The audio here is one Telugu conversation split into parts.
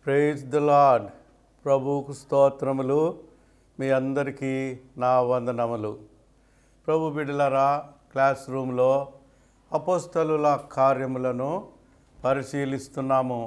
ప్రైజ్ ద లాడ్ ప్రభువుకు స్తోత్రములు మీ అందరికీ నా వందనములు ప్రభు బిడ్డలారా క్లాస్ రూమ్లో అపోస్తలుల కార్యములను పరిశీలిస్తున్నాము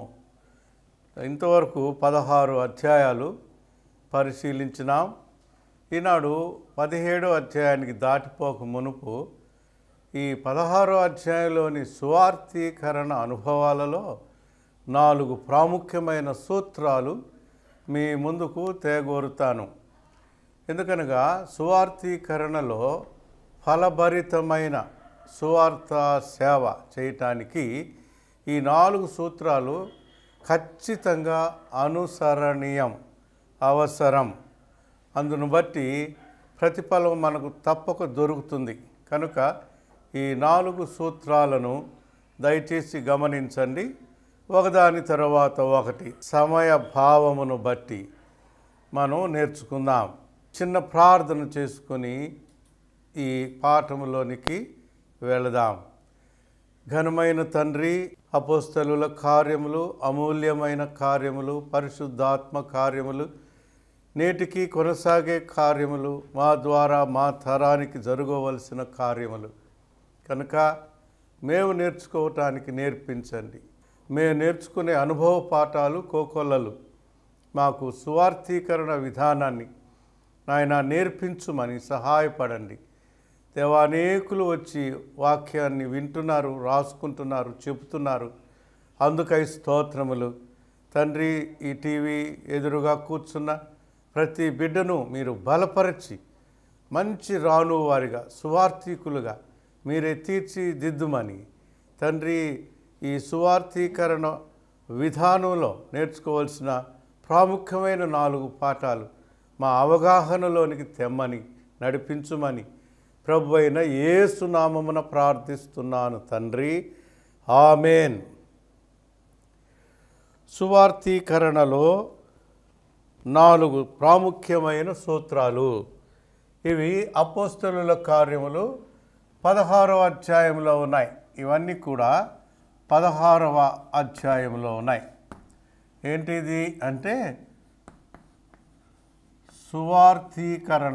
ఇంతవరకు పదహారు అధ్యాయాలు పరిశీలించినాం ఈనాడు పదిహేడో అధ్యాయానికి దాటిపోక మునుపు ఈ పదహారో అధ్యాయంలోని సువార్థీకరణ అనుభవాలలో నాలుగు ప్రాముఖ్యమైన సూత్రాలు మీ ముందుకు తేగోరుతాను ఎందుకనగా సువార్థీకరణలో ఫలభరితమైన సువార్త సేవ చేయటానికి ఈ నాలుగు సూత్రాలు ఖచ్చితంగా అనుసరణీయం అవసరం అందును బట్టి ప్రతిఫలం మనకు తప్పక దొరుకుతుంది కనుక ఈ నాలుగు సూత్రాలను దయచేసి గమనించండి ఒకదాని తర్వాత ఒకటి సమయ భావమును బట్టి మనం నేర్చుకుందాం చిన్న ప్రార్థన చేసుకొని ఈ పాఠములోనికి వెళదాం ఘనమైన తండ్రి అపోస్తలుల కార్యములు అమూల్యమైన కార్యములు పరిశుద్ధాత్మ కార్యములు నేటికి కొనసాగే కార్యములు మా ద్వారా మా తరానికి జరగవలసిన కార్యములు కనుక మేము నేర్చుకోవటానికి నేర్పించండి మేము నేర్చుకునే అనుభవ పాఠాలు కోకొల్లలు మాకు సువార్థీకరణ విధానాన్ని నాయన నేర్పించుమని సహాయపడండి దేవా అనేకులు వచ్చి వాక్యాన్ని వింటున్నారు రాసుకుంటున్నారు చెబుతున్నారు అందుకై స్తోత్రములు తండ్రి ఈ టీవీ ఎదురుగా కూర్చున్న ప్రతి బిడ్డను మీరు బలపరచి మంచి రాను వారిగా సువార్థికులుగా మీరే తీర్చిదిద్దుమని తండ్రి ఈ సువార్థీకరణ విధానంలో నేర్చుకోవాల్సిన ప్రాముఖ్యమైన నాలుగు పాఠాలు మా అవగాహనలోనికి తెమ్మని నడిపించుమని ప్రభు అయిన ఏసునామమున ప్రార్థిస్తున్నాను తండ్రి ఆమెన్ సువార్థీకరణలో నాలుగు ప్రాముఖ్యమైన సూత్రాలు ఇవి అపోస్తలుల కార్యములు పదహారవ అధ్యాయంలో ఉన్నాయి ఇవన్నీ కూడా పదహారవ అధ్యాయంలో ఉన్నాయి ఏంటిది అంటే సువార్థీకరణ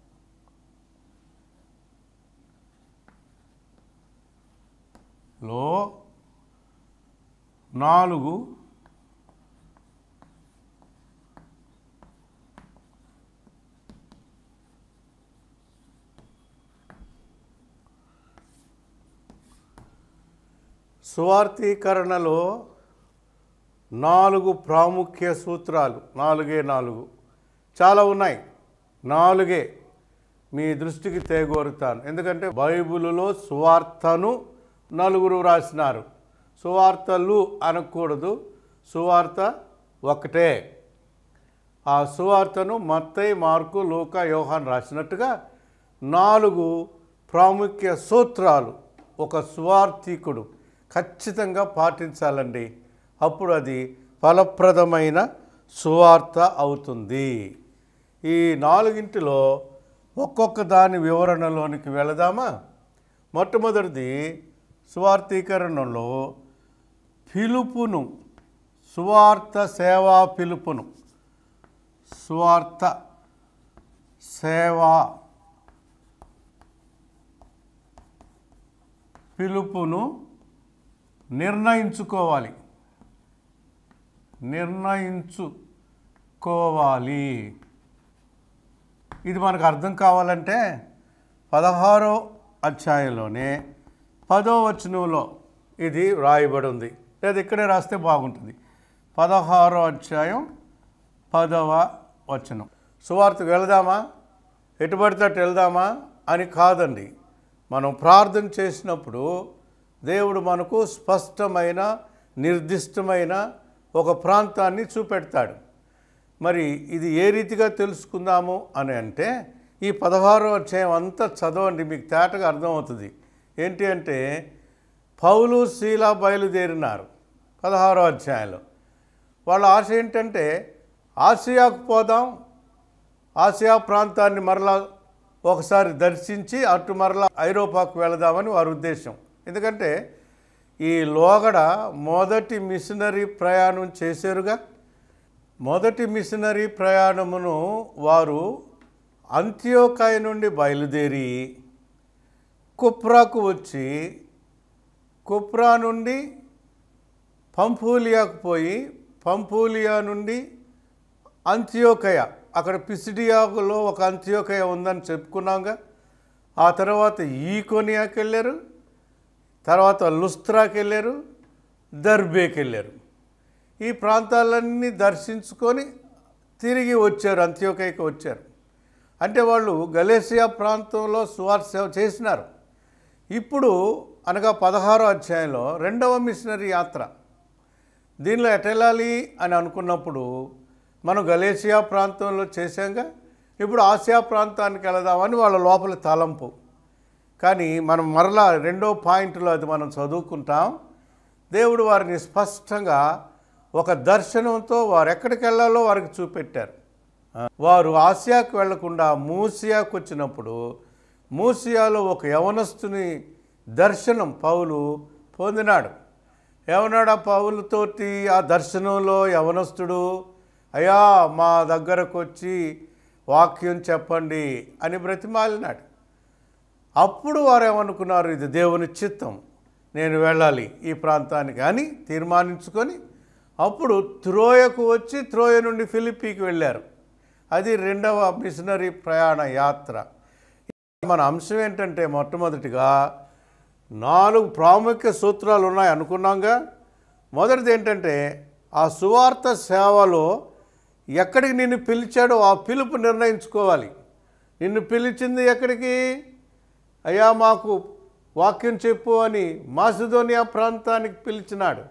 లో నాలుగు సువార్థీకరణలో నాలుగు ప్రాముఖ్య సూత్రాలు నాలుగే నాలుగు చాలా ఉన్నాయి నాలుగే మీ దృష్టికి తేగోరుతాను ఎందుకంటే బైబిలులో సువార్తను నలుగురు రాసినారు సువార్తలు అనకూడదు సువార్త ఒకటే ఆ సువార్తను మత్తయి మార్కు లూక యోహాన్ రాసినట్టుగా నాలుగు ప్రాముఖ్య సూత్రాలు ఒక సువార్థికుడు ఖచ్చితంగా పాటించాలండి అప్పుడు అది ఫలప్రదమైన సువార్త అవుతుంది ఈ నాలుగింటిలో ఒక్కొక్క దాని వివరణలోనికి వెళదామా మొట్టమొదటిది సువార్థీకరణలో పిలుపును సువార్త సేవా పిలుపును సువార్త సేవా పిలుపును నిర్ణయించుకోవాలి నిర్ణయించుకోవాలి ఇది మనకు అర్థం కావాలంటే పదహారో అధ్యాయంలోనే పదో వచనంలో ఇది రాయబడి ఉంది లేదా ఇక్కడే రాస్తే బాగుంటుంది పదహారో అధ్యాయం పదవ వచనం సువార్తకు వెళదామా ఎటు పడితే అటు వెళ్దామా అని కాదండి మనం ప్రార్థన చేసినప్పుడు దేవుడు మనకు స్పష్టమైన నిర్దిష్టమైన ఒక ప్రాంతాన్ని చూపెడతాడు మరి ఇది ఏ రీతిగా తెలుసుకుందాము అని అంటే ఈ పదహారో అధ్యాయం అంతా చదవండి మీకు తేటగా అర్థమవుతుంది ఏంటి అంటే పౌలు శీల బయలుదేరినారు పదహారో అధ్యాయంలో వాళ్ళ ఆశ ఏంటంటే ఆసియాకు పోదాం ఆసియా ప్రాంతాన్ని మరలా ఒకసారి దర్శించి అటు మరలా ఐరోపాకు వెళదామని వారి ఉద్దేశం ఎందుకంటే ఈ లోగడ మొదటి మిషనరీ ప్రయాణం చేశారుగా మొదటి మిషనరీ ప్రయాణమును వారు అంత్యోకాయ నుండి బయలుదేరి కుప్రాకు వచ్చి కుప్రా నుండి పంఫూలియాకు పోయి పంఫూలియా నుండి అంత్యోకయ అక్కడ పిసిడియాకులో ఒక అంత్యోకయ ఉందని చెప్పుకున్నాగా ఆ తర్వాత ఈకోనియాకి వెళ్ళారు తర్వాత లుస్త్రాకి వెళ్ళారు దర్బేకి వెళ్ళారు ఈ ప్రాంతాలన్నీ దర్శించుకొని తిరిగి వచ్చారు అంత్యోకయకి వచ్చారు అంటే వాళ్ళు గలేసియా ప్రాంతంలో సువార్త సేవ చేసినారు ఇప్పుడు అనగా పదహారో అధ్యాయంలో రెండవ మిషనరీ యాత్ర దీనిలో ఎటెళ్ళాలి అని అనుకున్నప్పుడు మనం గలేసియా ప్రాంతంలో చేశాంగా ఇప్పుడు ఆసియా ప్రాంతానికి వెళదామని వాళ్ళ లోపల తలంపు కానీ మనం మరలా రెండో పాయింట్లో అది మనం చదువుకుంటాం దేవుడు వారిని స్పష్టంగా ఒక దర్శనంతో వారు ఎక్కడికి వెళ్ళాలో వారికి చూపెట్టారు వారు ఆసియాకు వెళ్లకుండా మూసియాకు వచ్చినప్పుడు మూసియాలో ఒక యవనస్తుని దర్శనం పౌలు పొందినాడు ఏమన్నాడు ఆ పౌలతోటి ఆ దర్శనంలో యవనస్తుడు అయ్యా మా దగ్గరకు వచ్చి వాక్యం చెప్పండి అని బ్రతిమాలినాడు అప్పుడు వారు ఏమనుకున్నారు ఇది దేవుని చిత్తం నేను వెళ్ళాలి ఈ ప్రాంతానికి అని తీర్మానించుకొని అప్పుడు త్రోయకు వచ్చి త్రోయ నుండి ఫిలిప్పీకి వెళ్ళారు అది రెండవ మిషనరీ ప్రయాణ యాత్ర మన అంశం ఏంటంటే మొట్టమొదటిగా నాలుగు ప్రాముఖ్య సూత్రాలు ఉన్నాయి అనుకున్నాంగా మొదటిది ఏంటంటే ఆ సువార్త సేవలో ఎక్కడికి నిన్ను పిలిచాడో ఆ పిలుపు నిర్ణయించుకోవాలి నిన్ను పిలిచింది ఎక్కడికి అయ్యా మాకు వాక్యం చెప్పు అని మాసిదోనియా ప్రాంతానికి పిలిచినాడు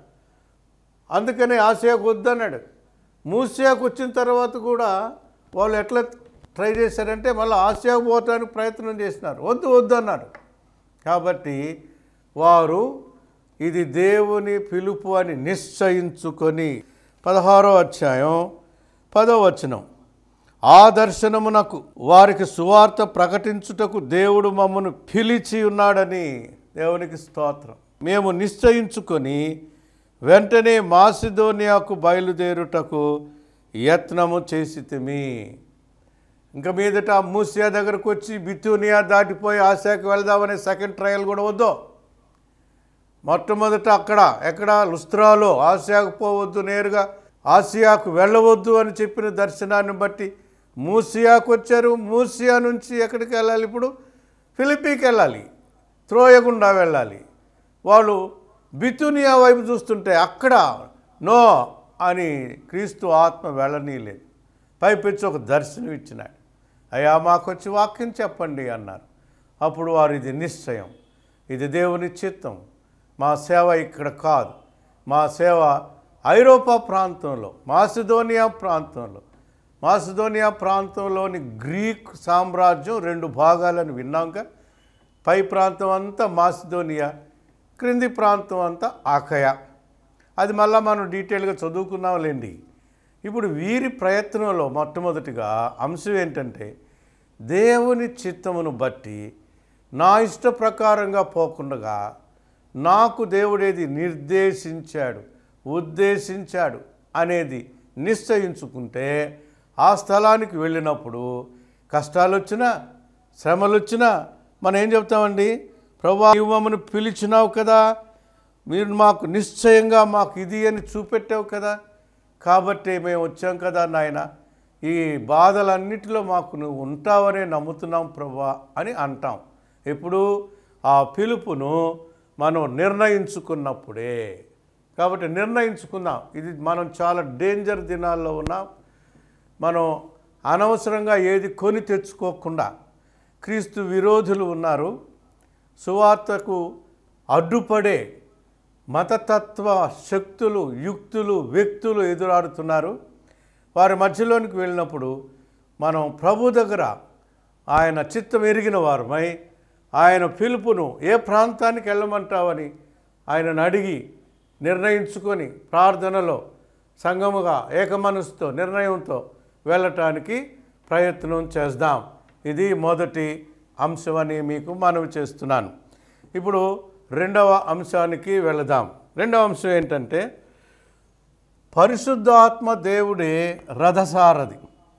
అందుకని ఆసియాకు వద్దన్నాడు మూసియాకు వచ్చిన తర్వాత కూడా వాళ్ళు ఎట్లా ట్రై చేశారంటే మళ్ళీ ఆసియాకు పోవటానికి ప్రయత్నం చేసినారు వద్దు వద్దు అన్నారు కాబట్టి వారు ఇది దేవుని పిలుపు అని నిశ్చయించుకొని పదహారో అధ్యాయం పదో వచనం ఆ దర్శనమునకు వారికి సువార్త ప్రకటించుటకు దేవుడు మమ్మను పిలిచి ఉన్నాడని దేవునికి స్తోత్రం మేము నిశ్చయించుకొని వెంటనే మాసిదోనియాకు బయలుదేరుటకు యత్నము చేసితిమి ఇంకా మీదట మూసియా దగ్గరకు వచ్చి బితూనియా దాటిపోయి ఆసియాకు వెళ్దామనే సెకండ్ ట్రయల్ కూడా వద్దు మొట్టమొదట అక్కడ ఎక్కడ లుస్త్రాలో ఆసియాకు పోవద్దు నేరుగా ఆసియాకు వెళ్ళవద్దు అని చెప్పిన దర్శనాన్ని బట్టి మూసియాకు వచ్చారు మూసియా నుంచి ఎక్కడికి వెళ్ళాలి ఇప్పుడు ఫిలిపీకి వెళ్ళాలి త్రోయగుండా వెళ్ళాలి వాళ్ళు బితునియా వైపు చూస్తుంటే అక్కడ నో అని క్రీస్తు ఆత్మ వెళ్ళనీయలేదు పైపెచ్చి ఒక దర్శనం ఇచ్చినాడు అయ్యా మాకొచ్చి వాక్యం చెప్పండి అన్నారు అప్పుడు వారు ఇది నిశ్చయం ఇది దేవుని చిత్తం మా సేవ ఇక్కడ కాదు మా సేవ ఐరోపా ప్రాంతంలో మాసిదోనియా ప్రాంతంలో మాసిదోనియా ప్రాంతంలోని గ్రీక్ సామ్రాజ్యం రెండు భాగాలని విన్నాక పై ప్రాంతం అంతా మాసిదోనియా క్రింది ప్రాంతం అంతా ఆకయ అది మళ్ళీ మనం డీటెయిల్గా చదువుకున్నాంలేండి ఇప్పుడు వీరి ప్రయత్నంలో మొట్టమొదటిగా అంశం ఏంటంటే దేవుని చిత్తమును బట్టి నా ఇష్ట ప్రకారంగా పోకుండా నాకు దేవుడేది నిర్దేశించాడు ఉద్దేశించాడు అనేది నిశ్చయించుకుంటే ఆ స్థలానికి వెళ్ళినప్పుడు కష్టాలు వచ్చినా శ్రమలు వచ్చినా మనం ఏం చెప్తామండి ప్రభా నీవు మమ్మల్ని పిలిచినావు కదా మీరు మాకు నిశ్చయంగా మాకు ఇది అని చూపెట్టావు కదా కాబట్టి మేము వచ్చాం కదా నాయన ఈ బాధలన్నిటిలో మాకు నువ్వు ఉంటావనే నమ్ముతున్నాం ప్రభా అని అంటాం ఎప్పుడు ఆ పిలుపును మనం నిర్ణయించుకున్నప్పుడే కాబట్టి నిర్ణయించుకుందాం ఇది మనం చాలా డేంజర్ దినాల్లో ఉన్నాం మనం అనవసరంగా ఏది కొని తెచ్చుకోకుండా క్రీస్తు విరోధులు ఉన్నారు సువార్తకు అడ్డుపడే మతతత్వ శక్తులు యుక్తులు వ్యక్తులు ఎదురాడుతున్నారు వారి మధ్యలోనికి వెళ్ళినప్పుడు మనం ప్రభు దగ్గర ఆయన చిత్తం ఎరిగిన వారమై ఆయన పిలుపును ఏ ప్రాంతానికి వెళ్ళమంటావని ఆయనను అడిగి నిర్ణయించుకొని ప్రార్థనలో సంగముగా ఏకమనసుతో నిర్ణయంతో వెళ్ళటానికి ప్రయత్నం చేద్దాం ఇది మొదటి అంశమని మీకు మనవి చేస్తున్నాను ఇప్పుడు రెండవ అంశానికి వెళదాం రెండవ అంశం ఏంటంటే పరిశుద్ధాత్మ దేవుడే రథసారథి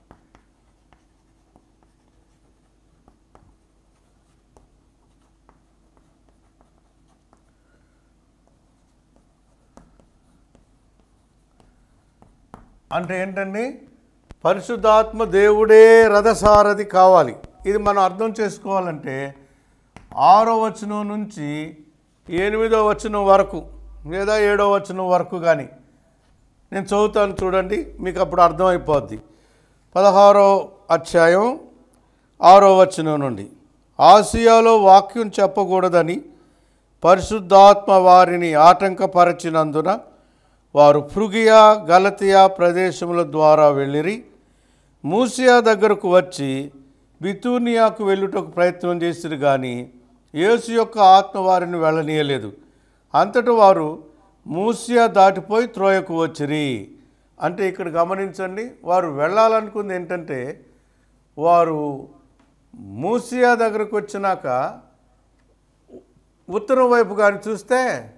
అంటే ఏంటండి పరిశుద్ధాత్మ దేవుడే రథసారథి కావాలి ఇది మనం అర్థం చేసుకోవాలంటే ఆరో వచనం నుంచి ఎనిమిదో వచనం వరకు లేదా ఏడో వచనం వరకు కానీ నేను చదువుతాను చూడండి మీకు అప్పుడు అర్థమైపోద్ది పదహారో అధ్యాయం ఆరో వచనం నుండి ఆసియాలో వాక్యం చెప్పకూడదని పరిశుద్ధాత్మ వారిని ఆటంకపరచినందున వారు ఫ్రుగియా గలతియా ప్రదేశముల ద్వారా వెళ్ళిరి మూసియా దగ్గరకు వచ్చి బితూనియాకు వెళ్ళుటకు ప్రయత్నం చేసిరు కానీ యేసు యొక్క ఆత్మ వారిని వెళ్ళనీయలేదు అంతటా వారు మూసియా దాటిపోయి త్రోయకు వచ్చిరి అంటే ఇక్కడ గమనించండి వారు వెళ్ళాలనుకుంది ఏంటంటే వారు మూసియా దగ్గరకు వచ్చినాక ఉత్తరం వైపు కానీ చూస్తే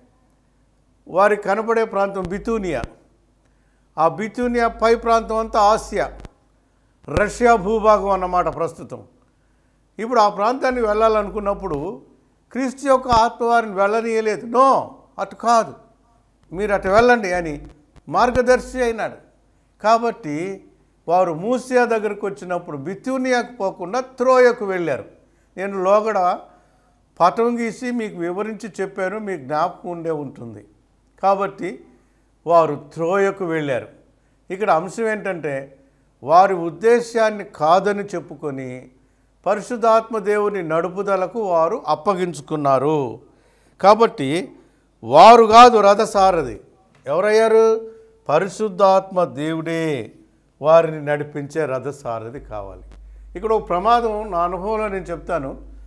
వారికి కనపడే ప్రాంతం బితూనియా ఆ బితూనియా పై ప్రాంతం అంతా ఆసియా రష్యా భూభాగం అన్నమాట ప్రస్తుతం ఇప్పుడు ఆ ప్రాంతాన్ని వెళ్ళాలనుకున్నప్పుడు క్రీస్తు యొక్క ఆత్మ వారిని వెళ్ళనీయలేదు నో అటు కాదు మీరు అటు వెళ్ళండి అని మార్గదర్శి అయినాడు కాబట్టి వారు మూసియా దగ్గరకు వచ్చినప్పుడు బితూనియాకు పోకుండా త్రోయకు వెళ్ళారు నేను లోగడ పటం గీసి మీకు వివరించి చెప్పాను మీకు జ్ఞాపకం ఉండే ఉంటుంది కాబట్టి వారు త్రోయకు వెళ్ళారు ఇక్కడ అంశం ఏంటంటే వారి ఉద్దేశాన్ని కాదని చెప్పుకొని పరిశుద్ధాత్మ దేవుని నడుపుదలకు వారు అప్పగించుకున్నారు కాబట్టి వారు కాదు రథసారథి ఎవరయ్యారు పరిశుద్ధాత్మ దేవుడే వారిని నడిపించే రథసారథి కావాలి ఇక్కడ ఒక ప్రమాదం నా అనుభవంలో నేను చెప్తాను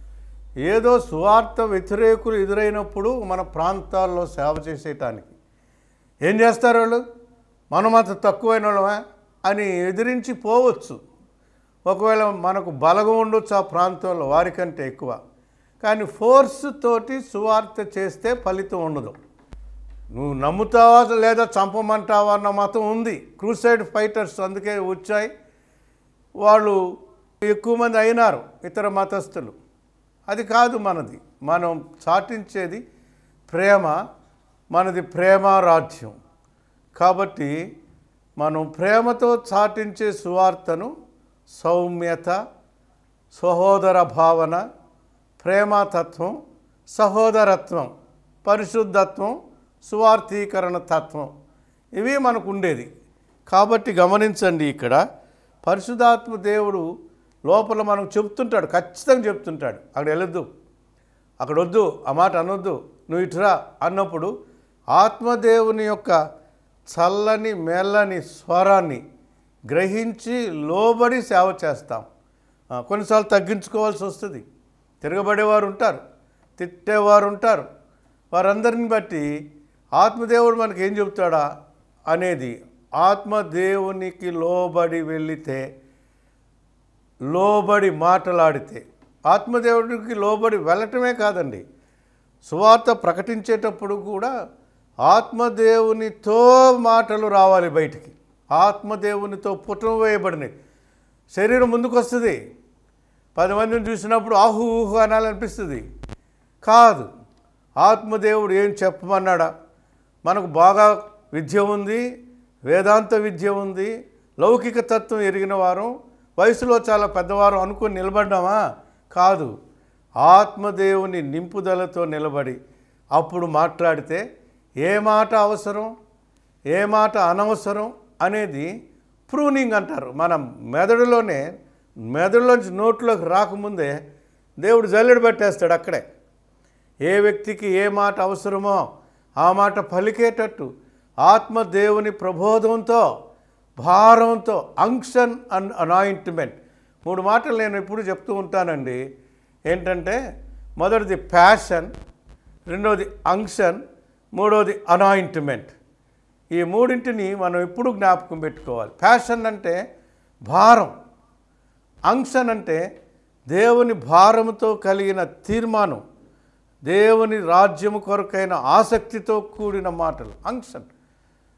ఏదో సువార్త వ్యతిరేకులు ఎదురైనప్పుడు మన ప్రాంతాల్లో సేవ చేసేయటానికి ఏం చేస్తారు వాళ్ళు మనం అంత తక్కువైన వాళ్ళమా అని ఎదిరించి పోవచ్చు ఒకవేళ మనకు బలగం ఉండొచ్చు ఆ ప్రాంతంలో వారికంటే ఎక్కువ కానీ ఫోర్స్ తోటి సువార్త చేస్తే ఫలితం ఉండదు నువ్వు నమ్ముతావా లేదా చంపమంటావా అన్న మతం ఉంది క్రూసైడ్ ఫైటర్స్ అందుకే వచ్చాయి వాళ్ళు ఎక్కువ మంది అయినారు ఇతర మతస్థులు అది కాదు మనది మనం చాటించేది ప్రేమ మనది ప్రేమ రాజ్యం కాబట్టి మనం ప్రేమతో చాటించే సువార్తను సౌమ్యత సహోదర భావన ప్రేమతత్వం సహోదరత్వం పరిశుద్ధత్వం సువార్థీకరణ తత్వం ఇవి మనకు ఉండేది కాబట్టి గమనించండి ఇక్కడ పరిశుద్ధాత్మ దేవుడు లోపల మనకు చెప్తుంటాడు ఖచ్చితంగా చెప్తుంటాడు అక్కడ వెళ్ళొద్దు అక్కడ వద్దు ఆ మాట అనొద్దు నువ్వు ఇటురా అన్నప్పుడు ఆత్మదేవుని యొక్క చల్లని మెల్లని స్వరాన్ని గ్రహించి లోబడి సేవ చేస్తాం ఆ, కొన్నిసార్లు తగ్గించుకోవాల్సి వస్తుంది తిరగబడేవారు ఉంటారు తిట్టేవారు ఉంటారు వారందరిని బట్టి ఆత్మదేవుడు మనకి ఏం చెబుతాడా అనేది ఆత్మదేవునికి లోబడి వెళ్ళితే లోబడి మాటలాడితే ఆత్మదేవుడికి లోబడి వెళ్ళటమే కాదండి సువార్త ప్రకటించేటప్పుడు కూడా ఆత్మదేవునితో మాటలు రావాలి బయటికి ఆత్మదేవునితో పుటం వేయబడినవి శరీరం ముందుకు వస్తుంది పది మందిని చూసినప్పుడు ఆహు ఊహు అనాలనిపిస్తుంది కాదు ఆత్మదేవుడు ఏం చెప్పమన్నాడా మనకు బాగా విద్య ఉంది వేదాంత విద్య ఉంది లౌకిక తత్వం ఎరిగిన వారం వయసులో చాలా పెద్దవారు అనుకుని నిలబడ్డామా కాదు ఆత్మదేవుని నింపుదలతో నిలబడి అప్పుడు మాట్లాడితే ఏ మాట అవసరం ఏ మాట అనవసరం అనేది ప్రూనింగ్ అంటారు మనం మెదడులోనే మెదడులోంచి నోట్లోకి రాకముందే దేవుడు జల్లెడ పెట్టేస్తాడు అక్కడే ఏ వ్యక్తికి ఏ మాట అవసరమో ఆ మాట పలికేటట్టు ఆత్మ దేవుని ప్రబోధంతో భారంతో అంక్షన్ అండ్ అనాయింట్మెంట్ మూడు మాటలు నేను ఎప్పుడు చెప్తూ ఉంటానండి ఏంటంటే మొదటిది ప్యాషన్ రెండవది అంక్షన్ మూడవది అనాయింట్మెంట్ ఈ మూడింటిని మనం ఎప్పుడు జ్ఞాపకం పెట్టుకోవాలి ప్యాషన్ అంటే భారం అంక్షన్ అంటే దేవుని భారముతో కలిగిన తీర్మానం దేవుని రాజ్యము కొరకైన ఆసక్తితో కూడిన మాటలు అంక్షన్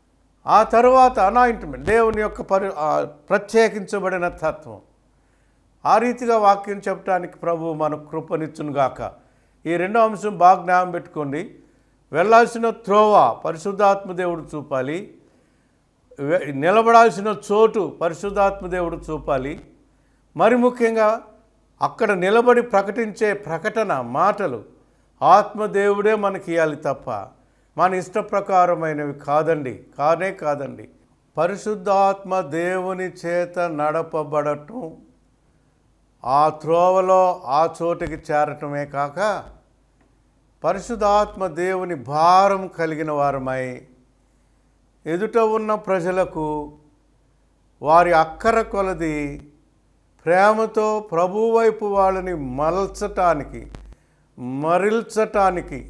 ఆ తర్వాత అనాయింట్మెంట్ దేవుని యొక్క పరి ఆ ప్రత్యేకించబడిన తత్వం ఆ రీతిగా వాక్యం చెప్పడానికి ప్రభు మనకు కృపనిచ్చును గాక ఈ రెండో అంశం బాగా జ్ఞాపం పెట్టుకోండి వెళ్ళాల్సిన త్రోవ పరిశుద్ధాత్మ దేవుడు చూపాలి వె- నిలబడాల్సిన చోటు పరిశుద్ధాత్మ దేవుడు చూపాలి మరి ముఖ్యంగా అక్కడ నిలబడి ప్రకటించే ప్రకటన మాటలు ఆత్మదేవుడే మనకి ఇవ్వాలి తప్ప మన ఇష్ట ప్రకారమైనవి కాదండి కానే కాదండి పరిశుద్ధాత్మ దేవుని చేత నడపబడటం ఆ త్రోవలో ఆ చోటికి చేరటమే కాక పరిశుద్ధాత్మ దేవుని భారం కలిగిన వారమై ఎదుట ఉన్న ప్రజలకు వారి అక్కర కొలది ప్రేమతో ప్రభు వైపు వాళ్ళని మలచటానికి మరిల్చటానికి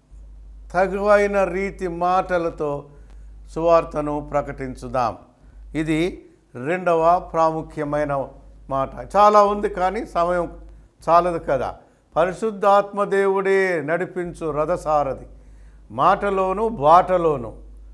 తగువైన రీతి మాటలతో సువార్తను ప్రకటించుదాం ఇది రెండవ ప్రాముఖ్యమైన మాట చాలా ఉంది కానీ సమయం చాలదు కదా పరిశుద్ధాత్మ దేవుడే నడిపించు రథసారథి మాటలోను బాటలోను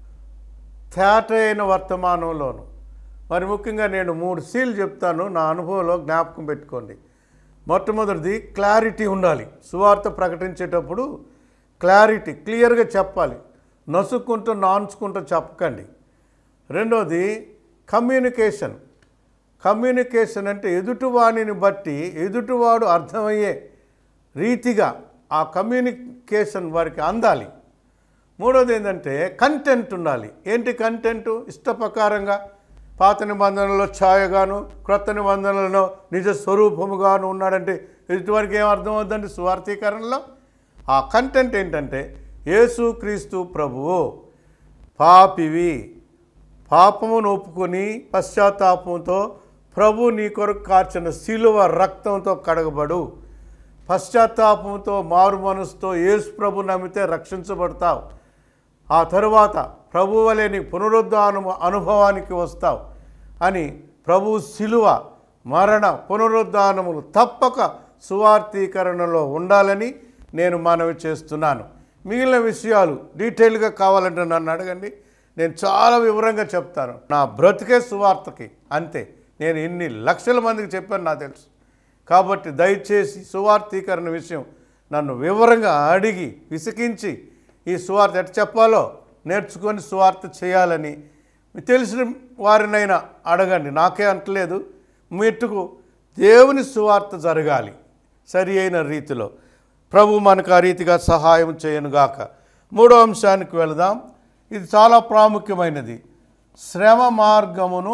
తేటైన వర్తమానంలోను మరి ముఖ్యంగా నేను మూడు సీల్ చెప్తాను నా అనుభవంలో జ్ఞాపకం పెట్టుకోండి మొట్టమొదటిది క్లారిటీ ఉండాలి సువార్త ప్రకటించేటప్పుడు క్లారిటీ క్లియర్గా చెప్పాలి నసుక్కుంటూ నాన్చుకుంటూ చెప్పకండి రెండోది కమ్యూనికేషన్ కమ్యూనికేషన్ అంటే ఎదుటివాణిని బట్టి ఎదుటివాడు అర్థమయ్యే రీతిగా ఆ కమ్యూనికేషన్ వారికి అందాలి మూడోది ఏంటంటే కంటెంట్ ఉండాలి ఏంటి కంటెంట్ ఇష్ట ప్రకారంగా పాత నిబంధనలో ఛాయగాను క్రొత్త నిబంధనలలో నిజ స్వరూపముగాను ఉన్నాడంటే ఎదుటివారికి ఏం అర్థం అవుతుందండి స్వార్థీకరణలో ఆ కంటెంట్ ఏంటంటే యేసు క్రీస్తు ప్రభువు పాపివి పాపమును ఒప్పుకొని పశ్చాత్తాపంతో ప్రభు నీ కొరకు కార్చిన శిలువ రక్తంతో కడగబడు పశ్చాత్తాపంతో మారు మనసుతో యేసు ప్రభు నమ్మితే రక్షించబడతావు ఆ తరువాత ప్రభు వలె నీ పునరుద్ధాను అనుభవానికి వస్తావు అని ప్రభు శిలువ మరణ పునరుద్ధానములు తప్పక సువార్థీకరణలో ఉండాలని నేను మనవి చేస్తున్నాను మిగిలిన విషయాలు డీటెయిల్గా కావాలంటే నన్ను అడగండి నేను చాలా వివరంగా చెప్తాను నా బ్రతికే సువార్తకి అంతే నేను ఇన్ని లక్షల మందికి చెప్పాను నాకు తెలుసు కాబట్టి దయచేసి సువార్థీకరణ విషయం నన్ను వివరంగా అడిగి విసికించి ఈ సువార్త ఎట్ట చెప్పాలో నేర్చుకొని సువార్త చేయాలని తెలిసిన వారినైనా అడగండి నాకే అంటలేదు మెట్టుకు దేవుని సువార్త జరగాలి సరి అయిన రీతిలో ప్రభు మనకు ఆ రీతిగా సహాయం చేయనుగాక మూడో అంశానికి వెళదాం ఇది చాలా ప్రాముఖ్యమైనది శ్రమ మార్గమును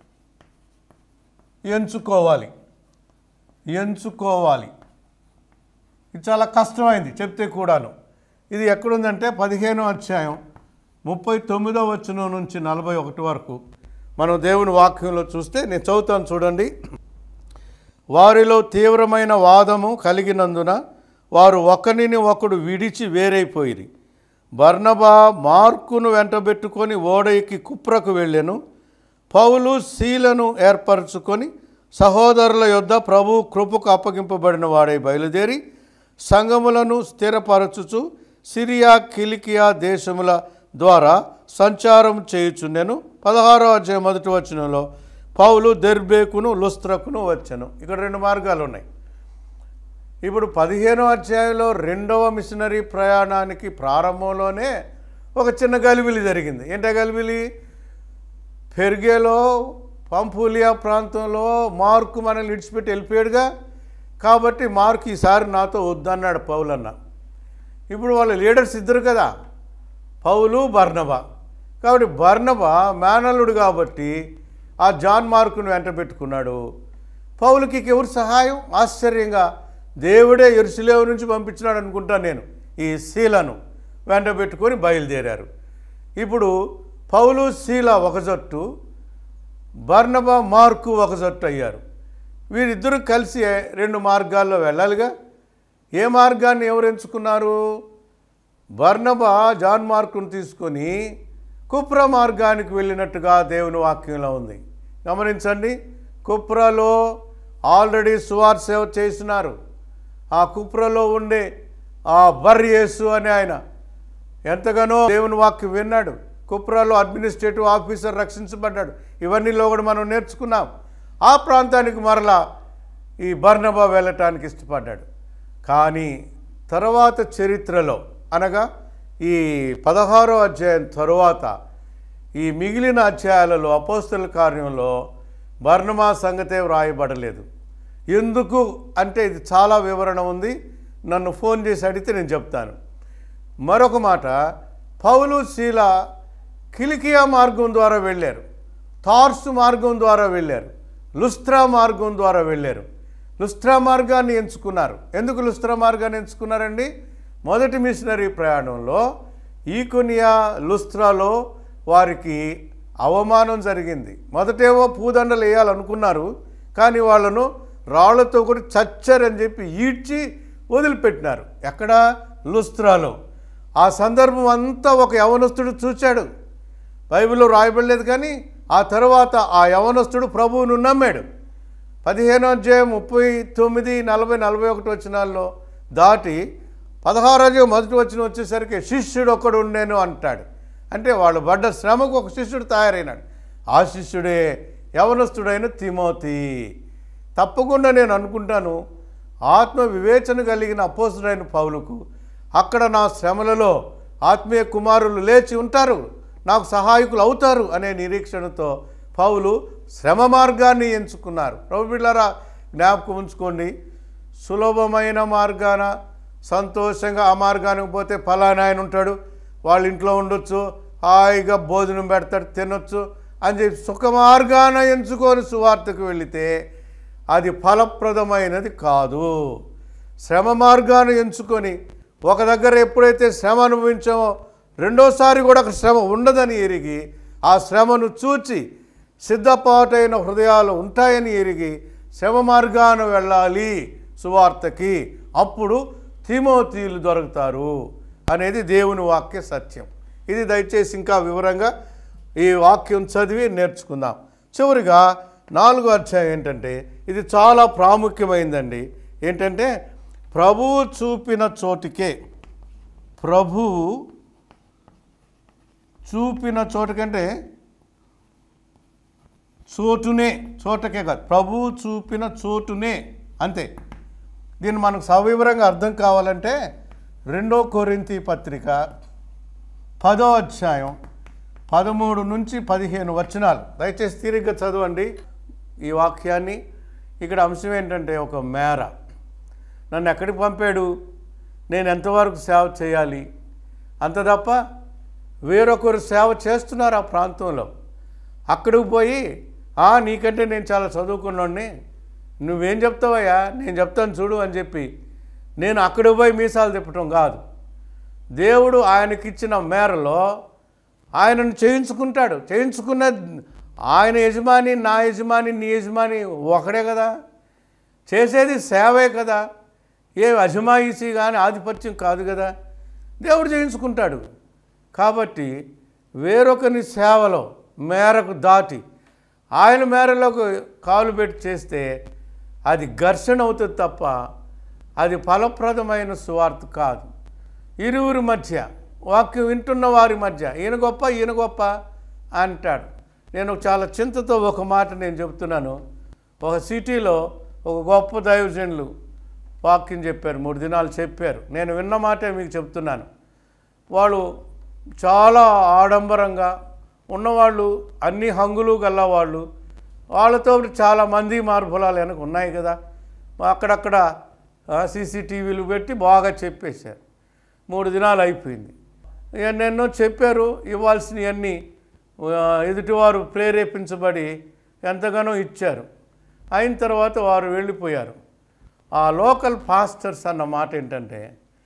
ఎంచుకోవాలి ఎంచుకోవాలి ఇది చాలా కష్టమైంది చెప్తే కూడాను ఇది ఎక్కడుందంటే పదిహేనో అధ్యాయం ముప్పై తొమ్మిదో వచనం నుంచి నలభై ఒకటి వరకు మనం దేవుని వాక్యంలో చూస్తే నేను చదువుతాను చూడండి వారిలో తీవ్రమైన వాదము కలిగినందున వారు ఒకరిని ఒకడు విడిచి వేరైపోయిరి బర్నబా మార్కును వెంటబెట్టుకొని ఓడయికి కుప్రకు వెళ్ళెను పౌలు శీలను ఏర్పరచుకొని సహోదరుల యొద్ద ప్రభు కృపకు అప్పగింపబడిన వాడై బయలుదేరి సంఘములను స్థిరపరచుచు సిరియా కిలికియా దేశముల ద్వారా సంచారం చేయుచుండెను పదహారో అధ్యాయం మొదటి వచనంలో పౌలు దెర్బేకును లుస్త్రకును వచ్చెను ఇక్కడ రెండు మార్గాలు ఉన్నాయి ఇప్పుడు పదిహేనో అధ్యాయంలో రెండవ మిషనరీ ప్రయాణానికి ప్రారంభంలోనే ఒక చిన్న గలిబిలి జరిగింది ఏంటో గలిబిలి పెరిగేలో పంపూలియా ప్రాంతంలో మార్కు మనల్ని విడిచిపెట్టి వెళ్ళిపోయాడుగా కాబట్టి మార్కు ఈసారి నాతో వద్దన్నాడు పౌలన్న ఇప్పుడు వాళ్ళ లీడర్స్ ఇద్దరు కదా పౌలు బర్నబా కాబట్టి బర్నబా మేనల్లుడు కాబట్టి ఆ జాన్ మార్కును వెంట పెట్టుకున్నాడు పౌలుకి ఎవరు సహాయం ఆశ్చర్యంగా దేవుడే ఎరుసలేవు నుంచి పంపించినాడు అనుకుంటాను నేను ఈ శీలను వెంట పెట్టుకొని బయలుదేరారు ఇప్పుడు పౌలు శీల ఒక జట్టు బర్నబా మార్కు ఒక జట్టు అయ్యారు వీరిద్దరూ కలిసి రెండు మార్గాల్లో వెళ్ళాలిగా ఏ మార్గాన్ని ఎవరు ఎంచుకున్నారు బర్నబా జాన్ మార్కును తీసుకొని కుప్ర మార్గానికి వెళ్ళినట్టుగా దేవుని వాక్యంలో ఉంది గమనించండి కుప్రలో ఆల్రెడీ సువార్ సేవ చేసినారు ఆ కుప్రలో ఉండే ఆ బర్ యేసు అనే ఆయన ఎంతగానో దేవుని వాక్యం విన్నాడు కుప్రాలో అడ్మినిస్ట్రేటివ్ ఆఫీసర్ రక్షించబడ్డాడు ఇవన్నీలో కూడా మనం నేర్చుకున్నాం ఆ ప్రాంతానికి మరలా ఈ బర్నబా వెళ్ళటానికి ఇష్టపడ్డాడు కానీ తర్వాత చరిత్రలో అనగా ఈ పదహారో అధ్యాయం తరువాత ఈ మిగిలిన అధ్యాయాలలో అపోస్తుల కార్యంలో బర్ణమా సంగతే వ్రాయబడలేదు ఎందుకు అంటే ఇది చాలా వివరణ ఉంది నన్ను ఫోన్ చేసి అడిగితే నేను చెప్తాను మరొక మాట పౌలు శీల కిలికియా మార్గం ద్వారా వెళ్ళారు తార్సు మార్గం ద్వారా వెళ్ళారు లుస్త్రా మార్గం ద్వారా వెళ్ళారు లుస్త్రా మార్గాన్ని ఎంచుకున్నారు ఎందుకు లుస్త్రా మార్గాన్ని ఎంచుకున్నారండి మొదటి మిషనరీ ప్రయాణంలో ఈకొనియా లుస్త్రాలో వారికి అవమానం జరిగింది మొదటేవో పూదండలు వేయాలనుకున్నారు కానీ వాళ్ళను రాళ్లతో కూడా చచ్చారని చెప్పి ఈడ్చి వదిలిపెట్టినారు ఎక్కడ లుస్త్రాలో ఆ సందర్భం అంతా ఒక యవనస్తుడు చూచాడు బైబిల్లో రాయబడలేదు కానీ ఆ తర్వాత ఆ యవనస్తుడు ప్రభువును నమ్మాడు పదిహేనో అధ్యాయం ముప్పై తొమ్మిది నలభై నలభై ఒకటి వచనాల్లో దాటి పదహారు అధ్యాయం మొదటి వచ్చిన వచ్చేసరికి శిష్యుడు ఒకడు ఉండేను అంటాడు అంటే వాళ్ళు పడ్డ శ్రమకు ఒక శిష్యుడు తయారైనాడు ఆ శిష్యుడే యవనస్తుడైన తిమోతి తప్పకుండా నేను అనుకుంటాను ఆత్మ వివేచన కలిగిన అపోసుడైన పౌలుకు అక్కడ నా శ్రమలలో ఆత్మీయ కుమారులు లేచి ఉంటారు నాకు సహాయకులు అవుతారు అనే నిరీక్షణతో పౌలు శ్రమ మార్గాన్ని ఎంచుకున్నారు ప్రభు బిడ్డారా జ్ఞాపకం ఉంచుకోండి సులభమైన మార్గాన సంతోషంగా ఆ మార్గానికి పోతే ఫలానా ఆయన ఉంటాడు వాళ్ళ ఇంట్లో ఉండొచ్చు హాయిగా భోజనం పెడతాడు తినొచ్చు అని చెప్పి సుఖ మార్గాన ఎంచుకొని సువార్తకు వెళితే అది ఫలప్రదమైనది కాదు శ్రమ మార్గాన్ని ఎంచుకొని ఒక దగ్గర ఎప్పుడైతే శ్రమ అనుభవించామో రెండోసారి కూడా ఒక శ్రమ ఉండదని ఎరిగి ఆ శ్రమను చూచి సిద్ధపాటైన హృదయాలు ఉంటాయని ఎరిగి శ్రమ మార్గాన వెళ్ళాలి సువార్తకి అప్పుడు తిమోతీలు దొరుకుతారు అనేది దేవుని వాక్య సత్యం ఇది దయచేసి ఇంకా వివరంగా ఈ వాక్యం చదివి నేర్చుకుందాం చివరిగా నాలుగో అధ్యాయం ఏంటంటే ఇది చాలా ప్రాముఖ్యమైందండి ఏంటంటే ప్రభువు చూపిన చోటికే ప్రభువు చూపిన చోటుకంటే చోటునే చోటకే కాదు ప్రభువు చూపిన చోటునే అంతే దీన్ని మనకు సవివరంగా అర్థం కావాలంటే రెండో కొరింతి పత్రిక పదో అధ్యాయం పదమూడు నుంచి పదిహేను వచనాలు దయచేసి తీరిగ్గా చదవండి ఈ వాక్యాన్ని ఇక్కడ అంశం ఏంటంటే ఒక మేర నన్ను ఎక్కడికి పంపాడు నేను ఎంతవరకు సేవ చేయాలి అంత తప్ప వేరొకరు సేవ చేస్తున్నారు ఆ ప్రాంతంలో అక్కడికి పోయి "ఆ, నీకంటే నేను చాలా చదువుకున్నాడిని నువ్వేం చెప్తావయ్యా నేను చెప్తాను చూడు అని చెప్పి నేను అక్కడికి పోయి మీసాలు తిప్పటం కాదు దేవుడు ఆయనకిచ్చిన మేరలో ఆయనను చేయించుకుంటాడు చేయించుకున్న ఆయన యజమాని నా యజమాని నీ యజమాని ఒకడే కదా చేసేది సేవే కదా ఏ అజమాయిషీ కానీ ఆధిపత్యం కాదు కదా దేవుడు చేయించుకుంటాడు కాబట్టి వేరొకని సేవలో మేరకు దాటి ఆయన మేరలోకి కాలు పెట్టి చేస్తే అది ఘర్షణ అవుతుంది తప్ప అది ఫలప్రదమైన సువార్త కాదు ఇరువురి మధ్య వాక్యం వింటున్న వారి మధ్య ఈయన గొప్ప ఈయన గొప్ప అంటాడు నేను చాలా చింతతో ఒక మాట నేను చెప్తున్నాను ఒక సిటీలో ఒక గొప్ప దైవజనులు వాక్యం చెప్పారు మూడు దినాలు చెప్పారు నేను విన్న మాటే మీకు చెప్తున్నాను వాళ్ళు చాలా ఆడంబరంగా ఉన్నవాళ్ళు అన్ని హంగులు గల్లవాళ్ళు వాళ్ళతో చాలా మంది మార్పులాలు వెనక ఉన్నాయి కదా అక్కడక్కడ సీసీటీవీలు పెట్టి బాగా చెప్పేశారు మూడు దినాలు అయిపోయింది ఎన్నెన్నో చెప్పారు ఇవ్వాల్సినవన్నీ ఆ, ఎదుటివారు ప్రేరేపించబడి ఎంతగానో ఇచ్చారు అయిన తర్వాత వారు వెళ్ళిపోయారు ఆ లోకల్ పాస్టర్స్ అన్న మాట ఏంటంటే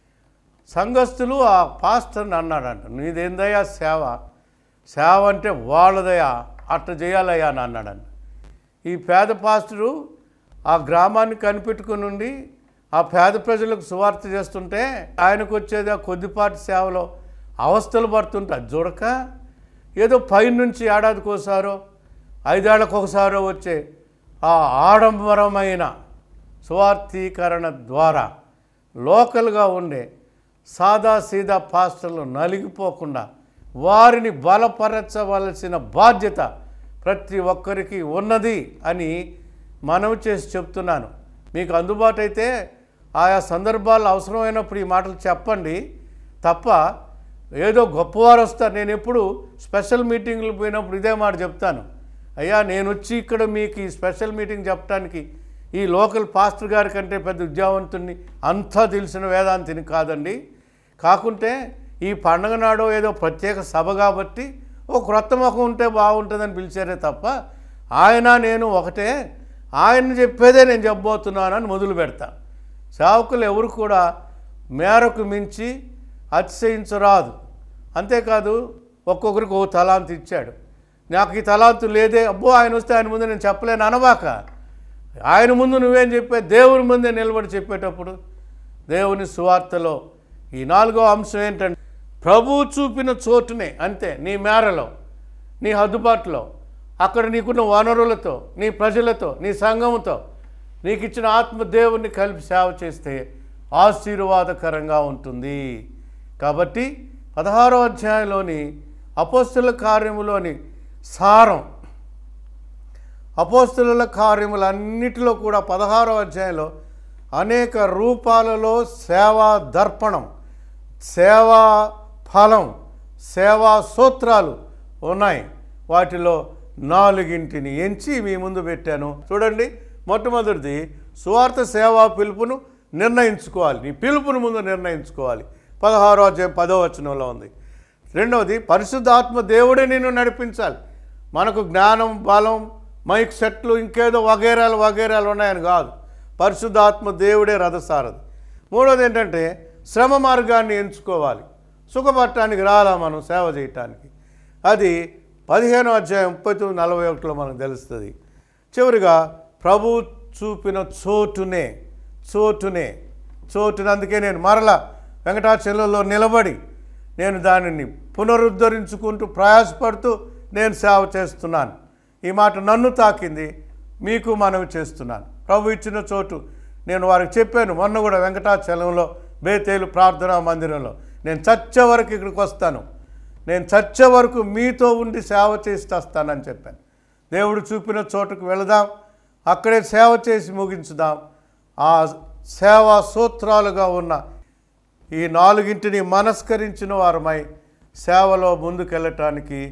సంఘస్థులు ఆ పాస్టర్ని అన్నాడంట నీదేందయ్యా సేవ సేవ అంటే వాళ్ళదయ్యా అట్ట చేయాలయ్యా అని అన్నాడంట ఈ పేద పాస్టరు ఆ గ్రామాన్ని కనిపెట్టుకుని ఉండి ఆ పేద ప్రజలకు సువార్త చేస్తుంటే ఆయనకు వచ్చేది ఆ కొద్దిపాటి సేవలో అవస్థలు పడుతుంటే అది చూడక ఏదో పైనుంచి ఏడాదికి ఒకసారో ఐదేళ్లకు ఒకసారో వచ్చే ఆ ఆడంబరమైన స్వార్థీకరణ ద్వారా లోకల్గా ఉండే సాదా సీదా పాస్టర్లు నలిగిపోకుండా వారిని బలపరచవలసిన బాధ్యత ప్రతి ఒక్కరికి ఉన్నది అని మనవి చేసి చెప్తున్నాను మీకు అందుబాటు అయితే ఆయా సందర్భాల్లో అవసరమైనప్పుడు ఈ మాటలు చెప్పండి తప్ప ఏదో గొప్పవారు వస్తారు నేను ఎప్పుడు స్పెషల్ మీటింగ్లు పోయినప్పుడు ఇదే మాట చెప్తాను అయ్యా నేను వచ్చి ఇక్కడ మీకు ఈ స్పెషల్ మీటింగ్ చెప్పడానికి ఈ లోకల్ పాస్టర్ గారి కంటే పెద్ద విద్యావంతుణ్ణి అంతా తెలిసిన వేదాంతిని కాదండి కాకుంటే ఈ పండగ నాడు ఏదో ప్రత్యేక సభ కాబట్టి ఓ క్రొత్త ముఖం ఉంటే బాగుంటుందని పిలిచారే తప్ప ఆయన నేను ఒకటే ఆయన చెప్పేదే నేను చెప్పబోతున్నానని మొదలు పెడతా సేవకులు ఎవరు కూడా మేరకు మించి అతిశయించరాదు అంతేకాదు ఒక్కొక్కరికి ఓ తలాంతు ఇచ్చాడు నాకు ఈ తలాంతు లేదే అబ్బో ఆయన వస్తే ఆయన ముందు నేను చెప్పలేను అనబాక ఆయన ముందు నువ్వేం చెప్పే దేవుని ముందే నిలబడి చెప్పేటప్పుడు దేవుని సువార్తలో ఈ నాలుగో అంశం ఏంటంటే ప్రభువు చూపిన చోటునే అంతే నీ మేరలో నీ హద్దుబాటులో అక్కడ నీకున్న వనరులతో నీ ప్రజలతో నీ సంఘముతో నీకు ఇచ్చిన ఆత్మ దేవుణ్ణి కలిపి సేవ చేస్తే ఆశీర్వాదకరంగా ఉంటుంది కాబట్టి పదహారో అధ్యాయంలోని అపోస్తుల కార్యములోని సారం అపోస్తుల కార్యములన్నిటిలో కూడా పదహారో అధ్యాయంలో అనేక రూపాలలో సేవా దర్పణం సేవా ఫలం సేవా సూత్రాలు ఉన్నాయి వాటిలో నాలుగింటిని ఎంచి మీ ముందు పెట్టాను చూడండి మొట్టమొదటిది సువార్త సేవా పిలుపును నిర్ణయించుకోవాలి నీ పిలుపును ముందు నిర్ణయించుకోవాలి పదహారో అధ్యాయం పదో వచనంలో ఉంది రెండవది పరిశుద్ధాత్మ దేవుడే నిన్ను నడిపించాలి మనకు జ్ఞానం బలం మైక్ సెట్లు ఇంకేదో వగేరాలు వగేరాలు ఉన్నాయని కాదు పరిశుద్ధాత్మ దేవుడే రథసారథి మూడోది ఏంటంటే శ్రమ మార్గాన్ని ఎంచుకోవాలి సుఖపడటానికి రాలా మనం సేవ చేయటానికి అది పదిహేనో అధ్యాయం ముప్పై తొమ్మిది నలభై ఒకటిలో మనకు తెలుస్తుంది చివరిగా ప్రభు చూపిన చోటునే చోటునే చోటుని అందుకే నేను మరల వెంకటాచలంలో నిలబడి నేను దానిని పునరుద్ధరించుకుంటూ ప్రయాసపడుతూ నేను సేవ చేస్తున్నాను ఈ మాట నన్ను తాకింది మీకు మనవి చేస్తున్నాను ప్రభు ఇచ్చిన చోటు నేను వారికి చెప్పాను మొన్న కూడా వెంకటాచలంలో బేతేలు ప్రార్థనా మందిరంలో నేను చచ్చే వరకు ఇక్కడికి వస్తాను నేను చచ్చే వరకు మీతో ఉండి సేవ చేసి వస్తానని చెప్పాను దేవుడు చూపిన చోటుకు వెళదాం అక్కడే సేవ చేసి ముగించుదాం ఆ సేవా సూత్రాలుగా ఉన్న ఈ నాలుగింటిని మనస్కరించిన వారమై సేవలో ముందుకెళ్ళటానికి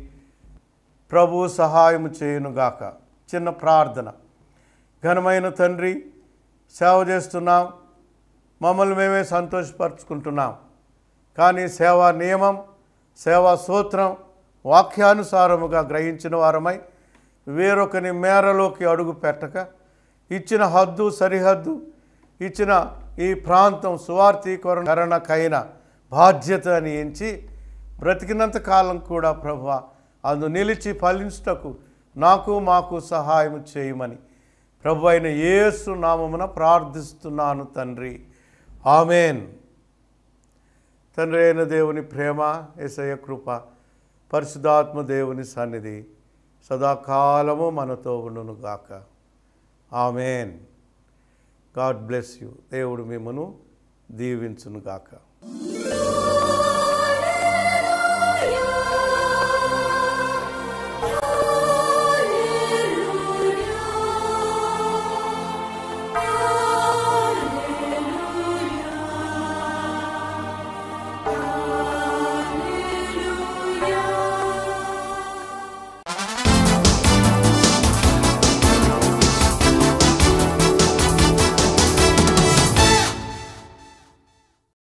ప్రభు సహాయం చేయునుగాక చిన్న ప్రార్థన ఘనమైన తండ్రి సేవ చేస్తున్నాం మమ్మల్ని మేమే సంతోషపరుచుకుంటున్నాం కానీ సేవా నియమం సేవా సూత్రం వాక్యానుసారముగా గ్రహించిన వారమై వేరొకని మేరలోకి అడుగు పెట్టక ఇచ్చిన హద్దు సరిహద్దు ఇచ్చిన ఈ ప్రాంతం సువార్థీకరణకైన బాధ్యత అని ఎంచి బ్రతికినంత కాలం కూడా ప్రభు అందు నిలిచి ఫలించుటకు నాకు మాకు సహాయం చేయమని ప్రభు అయిన యేసు నామమున ప్రార్థిస్తున్నాను తండ్రి ఆమెన్ తండ్రి అయిన దేవుని ప్రేమ ఏసయ్య కృప పరిశుధాత్మ దేవుని సన్నిధి సదాకాలము మనతో ఉండును గాక ఆమెన్ గాడ్ బ్లెస్ యూ దేవుడు మిమ్మను దీవించును గాక